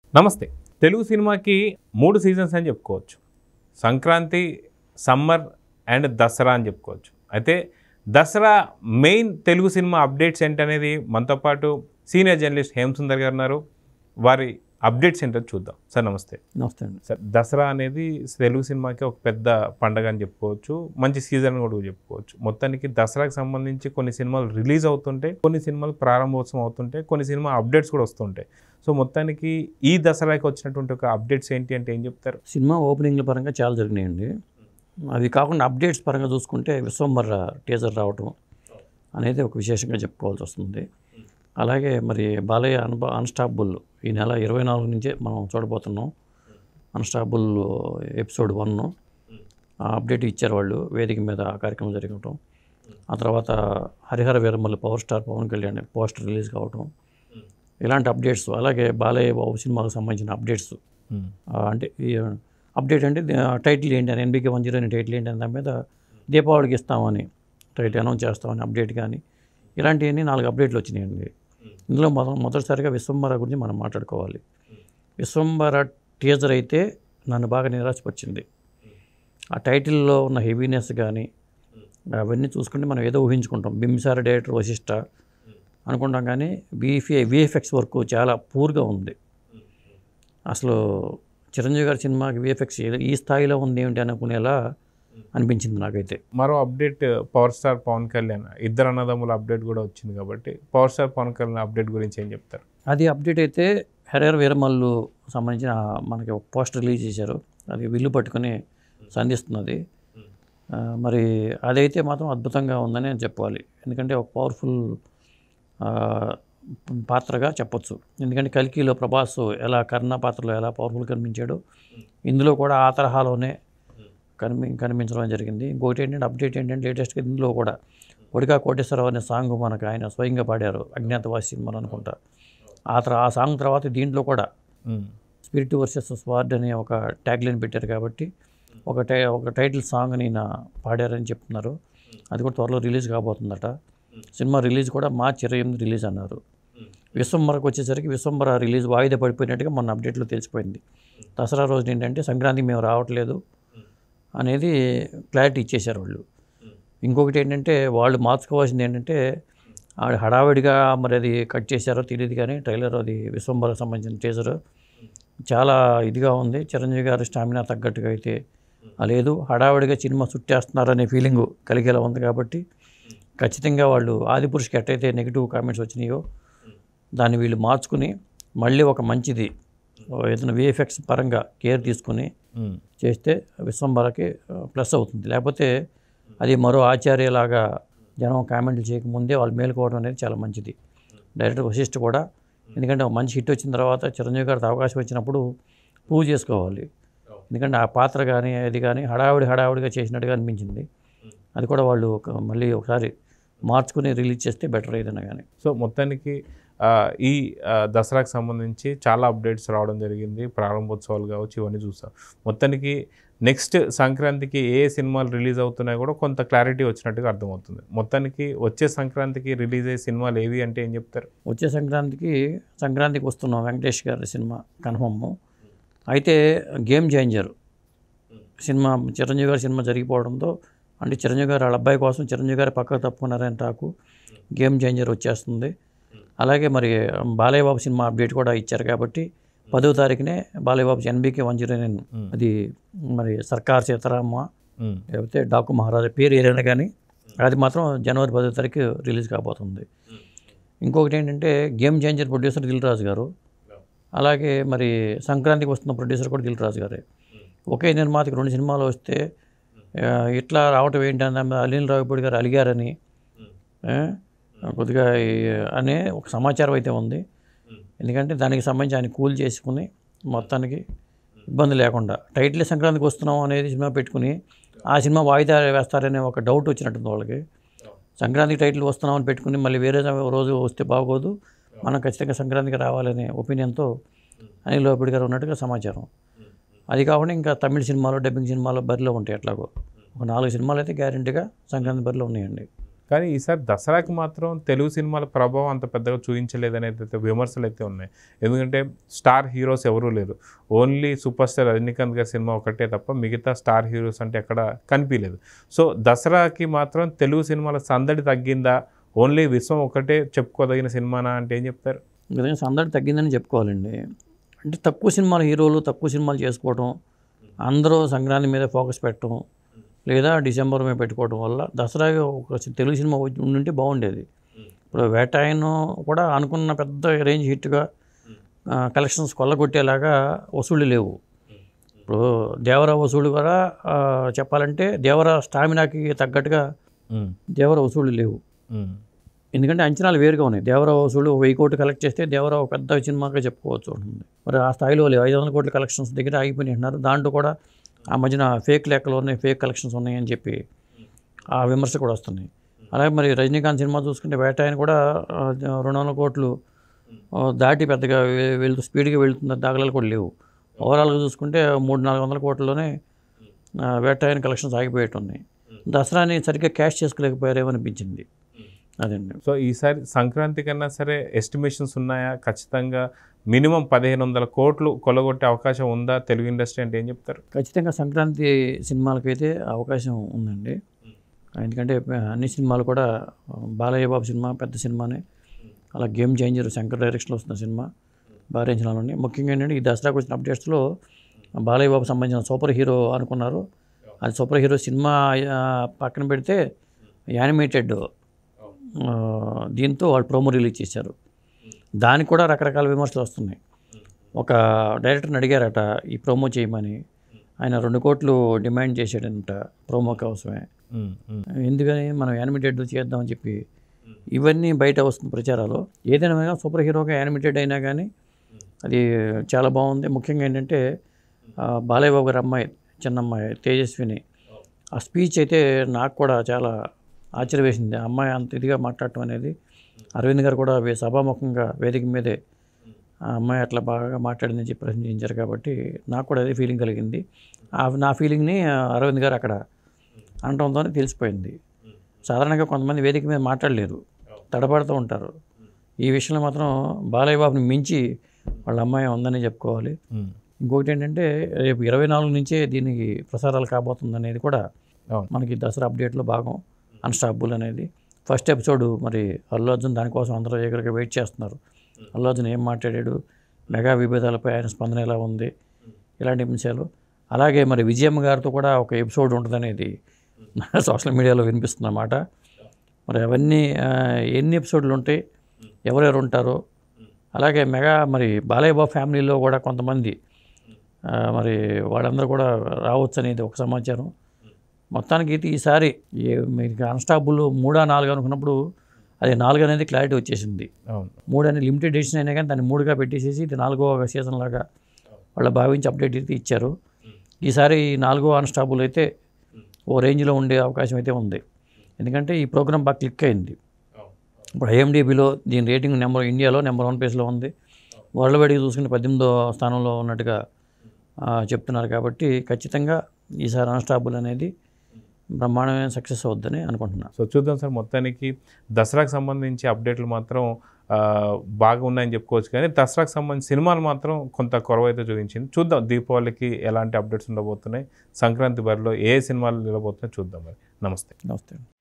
నమస్తే తెలుగు సినిమాకి మూడు సీజన్స్ అని చెప్పుకోవచ్చు సంక్రాంతి సమ్మర్ అండ్ దసరా అని చెప్పుకోవచ్చు అయితే Dussehra main Telugu cinema updates ఏంటనేది మనతో పాటు సీనియర్ జర్నలిస్ట్ హేమసుందర్ గారు ఉన్నారు వారి అప్డేట్స్ ఏంటో చూద్దాం సార్ నమస్తే నమస్తే అండి సార్ దసరా అనేది తెలుగు సినిమాకి ఒక పెద్ద పండగ అని చెప్పుకోవచ్చు మంచి సీజన్ కూడా చెప్పుకోవచ్చు మొత్తానికి దసరాకి సంబంధించి కొన్ని సినిమాలు రిలీజ్ అవుతుంటే కొన్ని సినిమాలు ప్రారంభోత్సవం అవుతుంటే కొన్ని సినిమా అప్డేట్స్ కూడా వస్తుంటాయి సో మొత్తానికి ఈ దసరాకి వచ్చినటువంటి ఒక అప్డేట్స్ ఏంటి అంటే ఏం చెప్తారు సినిమా ఓపెనింగ్ల పరంగా చాలా జరిగినాయండి అవి కాకుండా అప్డేట్స్ పరంగా చూసుకుంటే విశ్వంబర టీజర్ రావటం అనేది ఒక విశేషంగా చెప్పుకోవాల్సి వస్తుంది అలాగే మరి బాలయ్య అన్బ అన్స్టాపుల్ ఈ నెల ఇరవై నాలుగు నుంచే మనం చూడబోతున్నాం అన్స్టాపుల్ ఎపిసోడ్ వన్ ఆ అప్డేట్ ఇచ్చారు వాళ్ళు వేదిక మీద ఆ కార్యక్రమం జరగటం ఆ తర్వాత Harihara Veeramalli power star Pawan Kalyan poster release కావటం ఇలాంటి అప్డేట్స్ అలాగే బాలయ్య బాబు సినిమాకు సంబంధించిన అప్డేట్స్ ఆ, అంటే ఈ అప్డేట్ అంటే ది- టైటిల్ ఏంటి అని ఎన్బికే వన్ జీరో టైటిల్ ఏంటి అని దాని మీద దీపావళికి ఇస్తామని టైటిల్ అనౌన్స్ చేస్తామని అప్డేట్ కానీ ఇలాంటివన్నీ నాలుగు అప్డేట్లు వచ్చినాయండి ఇందులో మొద మొదటిసారిగా విశ్వంబర గురించి మనం మాట్లాడుకోవాలి విశ్వంబర టీజర్ అయితే నన్ను బాగా నిరాశపరిచింది ఆ టైటిల్లో ఉన్న హెవీనెస్ కానీ అవన్నీ చూసుకుంటే మనం ఏదో ఊహించుకుంటాం బింబిసార డైరెక్టర్ వశిష్ట అనుకుంటాం కానీ విఎఫ్ఏ విఎఫ్ఎక్స్ వర్క్ చాలా పూర్గా ఉంది అసలు చిరంజీవి గారి సినిమాకి విఎఫ్ఎక్స్ ఈ స్థాయిలో ఉంది ఏమిటి అనుకునేలా అనిపించింది నాకైతే మరో update power star Pawan Kalyan ఇద్దరు అన్నదమ్ముల అప్డేట్ కూడా వచ్చింది కాబట్టి power star Pawan Kalyan update గురించి ఏం చెప్తారు అది అప్డేట్ అయితే హెరర్ వీరమల్లు సంబంధించిన మనకి ఒక పోస్టర్ రిలీజ్ చేశారు అది విల్లు పట్టుకొని సంధిస్తున్నది ఆ, మరి అదైతే మాత్రం అద్భుతంగా ఉందని నేను చెప్పాలి ఎందుకంటే ఒక పవర్ఫుల్ పాత్రగా చెప్పొచ్చు ఎందుకంటే కల్కిలో ప్రభాస్ ఎలా కర్ణ పాత్రలో ఎలా పవర్ఫుల్ కనిపించాడో ఇందులో కూడా ఆ తరహాలోనే కనిపి కనిపించడం జరిగింది ఇంకోటి ఏంటంటే అప్డేట్ ఏంటంటే లేటెస్ట్గా ఇందులో కూడా ఒడిగా కోటేశ్వరరావు అనే సాంగ్ మనకు ఆయన స్వయంగా పాడారు అజ్ఞాతవాసి సినిమాలో అనుకుంటా ఆ తర్వాత ఆ సాంగ్ తర్వాత దీంట్లో కూడా స్పిరిట్ వర్సెస్ స్వార్డ్ అనే ఒక ట్యాగ్ లైన్ పెట్టారు కాబట్టి ఒక టై ఒక టైటిల్ సాంగ్ ఈయన పాడారని చెప్తున్నారు అది కూడా త్వరలో రిలీజ్ కాబోతుందట సినిమా రిలీజ్ కూడా మార్చి ఇరవై ఎనిమిది రిలీజ్ అన్నారు విశ్వంబరకు వచ్చేసరికి విశ్వంబర రిలీజ్ వాయిదా పడిపోయినట్టుగా మొన్న అప్డేట్లో తెలిసిపోయింది దసరా రోజు ఏంటంటే సంక్రాంతికి మేము రావట్లేదు అనేది క్లారిటీ ఇచ్చేశారు వాళ్ళు ఇంకొకటి ఏంటంటే వాళ్ళు మార్చుకోవాల్సింది ఏంటంటే ఆడ హడావిడిగా మరి అది కట్ చేశారో తెలియదు కానీ ట్రైలర్ అది విశ్వంబరకు సంబంధించిన టీజర్ చాలా ఇదిగా ఉంది చిరంజీవి గారి స్టామినా తగ్గట్టుగా అయితే ఆ లేదు హడావిడిగా సినిమా చుట్టేస్తున్నారనే ఫీలింగ్ కలిగేలా ఉంది కాబట్టి ఖచ్చితంగా వాళ్ళు ఆదిపురుషుకి ఎట్టయితే నెగిటివ్ కామెంట్స్ వచ్చినాయో దాన్ని వీళ్ళు మార్చుకుని మళ్ళీ ఒక మంచిది ఓ ఏదైనా విఎఫ్ఎక్స్ పరంగా కేర్ తీసుకుని చేస్తే విశ్వంబరకి ప్లస్ అవుతుంది లేకపోతే అది మరో ఆచార్యలాగా జనం కామెంట్లు చేయకముందే వాళ్ళు మేలుకోవడం అనేది చాలా మంచిది డైరెక్టర్ వశిష్ఠ కూడా ఎందుకంటే ఒక మంచి హిట్ వచ్చిన తర్వాత చిరంజీవి గారికి అవకాశం వచ్చినప్పుడు ప్రూవ్ చేసుకోవాలి ఎందుకంటే ఆ పాత్ర కానీ అది కానీ హడావిడి హడావిడిగా చేసినట్టుగా అనిపించింది అది కూడా వాళ్ళు ఒక మళ్ళీ ఒకసారి మార్చుకుని రిలీజ్ చేస్తే బెటర్ ఏదైనా కానీ సో మొత్తానికి ఆ, ఈ ఆ, దసరాకి సంబంధించి చాలా అప్డేట్స్ రావడం జరిగింది ప్రారంభోత్సవాలు కావచ్చు ఇవన్నీ చూస్తాం మొత్తానికి నెక్స్ట్ సంక్రాంతికి ఏ సినిమాలు రిలీజ్ అవుతున్నాయో కూడా కొంత క్లారిటీ వచ్చినట్టుగా అర్థమవుతుంది మొత్తానికి వచ్చే సంక్రాంతికి రిలీజ్ అయ్యే సినిమాలు ఏవి అంటే ఏం చెప్తారు వచ్చే సంక్రాంతికి సంక్రాంతికి వస్తున్నాం వెంకటేష్ గారి సినిమా కన్ఫర్మ్ అయితే గేమ్ చేంజర్ సినిమా చిరంజీవి గారి సినిమా జరిగిపోవడంతో అంటే చిరంజీవి గారు వాళ్ళ అబ్బాయి కోసం చిరంజీవి గారు పక్కకు తప్పుకున్నారని టాకు గేమ్ చేంజర్ వచ్చేస్తుంది అలాగే మరి బాలయ్య బాబు సినిమా అప్డేట్ కూడా ఇచ్చారు కాబట్టి పదో తారీఖునే Balayya Babu NBK one zero nine అది మరి సర్కార్ సీతారామ ఉమ్, లేకపోతే డాకు మహారాజా పేరు ఏదైనా కానీ అది మాత్రం జనవరి పదో తారీఖు రిలీజ్ కాబోతుంది ఇంకొకటి ఏంటంటే game changer producer Dil Raju garu అలాగే మరి సంక్రాంతికి వస్తున్న ప్రొడ్యూసర్ కూడా దిల్ రాజు గారే ఒకే నిర్మాతకి రెండు సినిమాలు వస్తే ఆ, ఇట్లా రావటం ఏంటన్న అనిల్ రావిపూడి గారు అలిగారని ఆ, కొద్దిగా ఈ- అనే ఒక సమాచారం అయితే ఉంది ఎందుకంటే దానికి సంబంధించి ఆయన కూల్ చేసుకుని మొత్తానికి ఇబ్బంది లేకుండా టైటిల్ సంక్రాంతికి వస్తున్నాం అనేది సినిమా పెట్టుకుని ఆ సినిమా వాయిదా వేస్తారనే ఒక డౌట్ వచ్చినట్టుంది వాళ్ళకి సంక్రాంతికి టైటిల్ వస్తున్నామని పెట్టుకుని మళ్ళీ వేరే సమ- రోజు వస్తే బాగోదు మనం ఖచ్చితంగా సంక్రాంతికి రావాలనే ఒపీనియన్తో అనిల్ లోపిడి గారు ఉన్నట్టుగా సమాచారం అది కాకుండా ఇంకా తమిళ సినిమాలు డబ్బింగ్ సినిమాలు బరిలో ఉంటాయి ఎట్లాగో ఒక నాలుగు సినిమాలు అయితే గ్యారెంటీగా సంక్రాంతి బరిలో ఉన్నాయండి కానీ ఈసారి దసరాకి మాత్రం తెలుగు సినిమాల ప్రభావం అంత పెద్దగా చూపించలేదనేది అయితే విమర్శలు అయితే ఉన్నాయి ఎందుకంటే స్టార్ హీరోస్ ఎవరూ లేరు ఓన్లీ సూపర్ స్టార్ రజనీకాంత్ గారి సినిమా ఒకటే తప్ప మిగతా స్టార్ హీరోస్ అంటే ఎక్కడ కనిపించలేదు సో దసరాకి మాత్రం తెలుగు సినిమాల సందడి తగ్గిందా ఓన్లీ విశ్వం ఒకటే చెప్పుకోదగిన సినిమానా అంటే ఏం చెప్తారు విధంగా సందడి తగ్గిందని చెప్పుకోవాలండి అంటే తక్కువ సినిమాల హీరోలు తక్కువ సినిమాలు చేసుకోవడం అందరూ సంక్రాంతి మీద ఫోకస్ పెట్టడం లేదా డిసెంబర్ మీద పెట్టుకోవడం వల్ల దసరా ఒక తెలుగు సినిమా వచ్చి- ఉండుంటే బాగుండేది ఇప్పుడు వేటాయన్ కూడా అనుకున్న పెద్ద రేంజ్ హిట్గా కలెక్షన్స్ కొల్లగొట్టేలాగా వసూళ్ళు లేవు ఇప్పుడు దేవర వసూళ్ళు కూడా ఆ, చెప్పాలంటే దేవర స్టామినాకి తగ్గట్టుగా ఉమ్, దేవర వసూళ్ళు లేవు ఉమ్, ఎందుకంటే అంచనాలు వేరుగా ఉన్నాయి దేవరా వసూలు వెయ్యి కోట్లు కలెక్ట్ చేస్తే దేవరా ఒక పెద్ద సినిమాగా చెప్పుకోవచ్చు ఉంటుంది మరి ఆ స్థాయిలో లేవు ఐదు వందల కోట్ల కలెక్షన్స్ దగ్గర ఆగిపోయి అంటున్నారు దాంట్లో కూడా ఆ మధ్యన ఫేక్ లెక్కలు ఉన్నాయి ఫేక్ కలెక్షన్స్ ఉన్నాయని చెప్పి ఆ విమర్శ కూడా వస్తున్నాయి అలాగే మరి రజనీకాంత్ సినిమా చూసుకుంటే వేటాయన కూడా ఆ, రెండు వందల కోట్లు ఆ, దాటి పెద్దగా వె- వెళ్తూ స్పీడ్గా వెళ్తున్న దాఖలాలు కూడా లేవు ఓవరాల్గా చూసుకుంటే మూడు నాలుగు వందల కోట్లలోనే ఆ, వేటాయన కలెక్షన్స్ ఆగిపోయేట్టు ఉన్నాయి దసరాని సరిగ్గా క్యాష్ చేసుకోలేకపోయారేమో అనిపించింది అదండి సో ఈసారి సంక్రాంతి కన్నా సరే ఎస్టిమేషన్స్ ఉన్నాయా ఖచ్చితంగా మినిమం పదిహేను వందల కోట్లు కొలగొట్టే అవకాశం ఉందా తెలుగు ఇండస్ట్రీ అంటే ఏం చెప్తారు ఖచ్చితంగా సంక్రాంతి సినిమాలకైతే అవకాశం ఉందండి ఎందుకంటే అన్ని సినిమాలు కూడా బాలయ్య బాబు సినిమా పెద్ద సినిమానే అలా గేమ్ చేంజర్ శంకర్ డైరెక్షన్లో వస్తున్న సినిమా బాగా అంచనాలు ఉన్నాయి ముఖ్యంగా ఏంటంటే ఈ దసరాకు వచ్చిన అప్డేట్స్లో బాలయ్య బాబు సంబంధించిన సూపర్ హీరో అనుకున్నారు అది సూపర్ హీరో సినిమా ఆ, పక్కన పెడితే యానిమేటెడ్ ఆ, దీంతో వాళ్ళు ప్రోమో రిలీజ్ చేశారు దానికి కూడా రకరకాల విమర్శలు వస్తున్నాయి ఒక డైరెక్టర్ని అడిగారట ఈ ప్రోమో చేయమని ఆయన రెండు కోట్లు డిమాండ్ చేశాడంట ప్రోమో కోసమే ఉమ్, ఉమ్, ఎందుకని మనం యానిమేటెడ్ చేద్దామని చెప్పి ఇవన్నీ బయట వస్తున్న ప్రచారాలు ఏదైనా సూపర్ హీరోగా యానిమేటెడ్ అయినా కానీ అది చాలా బాగుంది ముఖ్యంగా ఏంటంటే ఆ, బాలయ్య బాబు గారి అమ్మాయి చిన్న అమ్మాయి తేజస్విని ఆ స్పీచ్ అయితే నాకు కూడా చాలా ఆశ్చర్య వేసింది ఆ అమ్మాయి అంత ఇదిగా మాట్లాడటం అనేది అరవింద్ గారు కూడా వే- సభాముఖంగా వేదిక మీదే ఆ అమ్మాయి అట్లా బాగా మాట్లాడిందని చెప్పి ప్రశ్నించారు కాబట్టి నాకు కూడా అదే ఫీలింగ్ కలిగింది ఆ నా ఫీలింగ్ని ఆ, అరవింద్ గారు అక్కడ అనడంతోనే తెలిసిపోయింది సాధారణంగా కొంతమంది వేదిక మీద మాట్లాడలేరు తడబడుతూ ఉంటారు ఈ విషయంలో మాత్రం బాలయ్య బాబుని మించి వాళ్ళ అమ్మాయి ఉందని చెప్పుకోవాలి ఉమ్, ఇంకొకటి ఏంటంటే రేపు ఇరవై నాలుగు నుంచే దీనికి ప్రసారాలు కాబోతుంది అనేది కూడా అవును. మనకి దసరా అప్డేట్లో భాగం అన్స్టాపుల్ అనేది ఫస్ట్ ఎపిసోడ్ మరి అల్లు అర్జున్ దానికోసం అందరూ ఎగరగా వెయిట్ చేస్తున్నారు అల్లు అర్జున్ ఏం మాట్లాడాడు మెగా విభేదాలపై ఆయన స్పందన ఎలా ఉంది ఇలాంటి అంశాలు అలాగే మరి విజయమ్మ గారితో కూడా ఒక ఎపిసోడ్ ఉంటుందనేది సోషల్ మీడియాలో వినిపిస్తుందన్నమాట మరి అవన్నీ ఆ, ఎన్ని ఎపిసోడ్లు ఉంటాయి ఎవరెవరు ఉంటారో అలాగే మెగా మరి బాలయ్య బాబు ఫ్యామిలీలో కూడా కొంతమంది ఆ, మరి వాళ్ళందరూ కూడా రావచ్చు అనేది ఒక సమాచారం మొత్తానికి అయితే ఈసారి ఏ- మీకు కానిస్టాబుల్ మూడా నాలుగు అనుకున్నప్పుడు అది నాలుగు అనేది క్లారిటీ వచ్చేసింది అవును మూడు అనేది లిమిటెడ్ ఎడిషన్ అయినా కానీ దాన్ని మూడుగా పెట్టేసేసి ఇది నాలుగో సీజన్ లాగా వాళ్ళు భావించి అప్డేట్ అయితే ఇచ్చారు ఈసారి ఈ నాలుగో అన్స్టాబుల్ అయితే ఓ రేంజ్లో ఉండే అవకాశం అయితే ఉంది ఎందుకంటే ఈ ప్రోగ్రామ్ బాగా క్లిక్ అయింది ఇప్పుడు ఐఎండిబిలో దీని రేటింగ్ నెంబర్ ఇండియాలో నెంబర్ వన్ ప్లేస్లో ఉంది వరల్డ్ వైడ్గా చూసుకుంటే పద్దెనిమిదో స్థానంలో ఉన్నట్టుగా ఆ, చెప్తున్నారు కాబట్టి ఖచ్చితంగా ఈసారి అన్స్టాబుల్ అనేది బ్రహ్మాండమైన సక్సెస్ అవుద్దని అనుకుంటున్నాను సో చూద్దాం సార్ మొత్తానికి దసరాకు సంబంధించి అప్డేట్లు మాత్రం ఆ, బాగా ఉన్నాయని చెప్పుకోవచ్చు కానీ దసరాకు సంబంధించి సినిమాలు మాత్రం కొంత కొరవ అయితే చూపించింది చూద్దాం దీపావళికి ఎలాంటి అప్డేట్స్ ఉండబోతున్నాయి సంక్రాంతి బరిలో ఏ సినిమాలు నిలబోతున్నాయి చూద్దాం మరి నమస్తే నమస్తే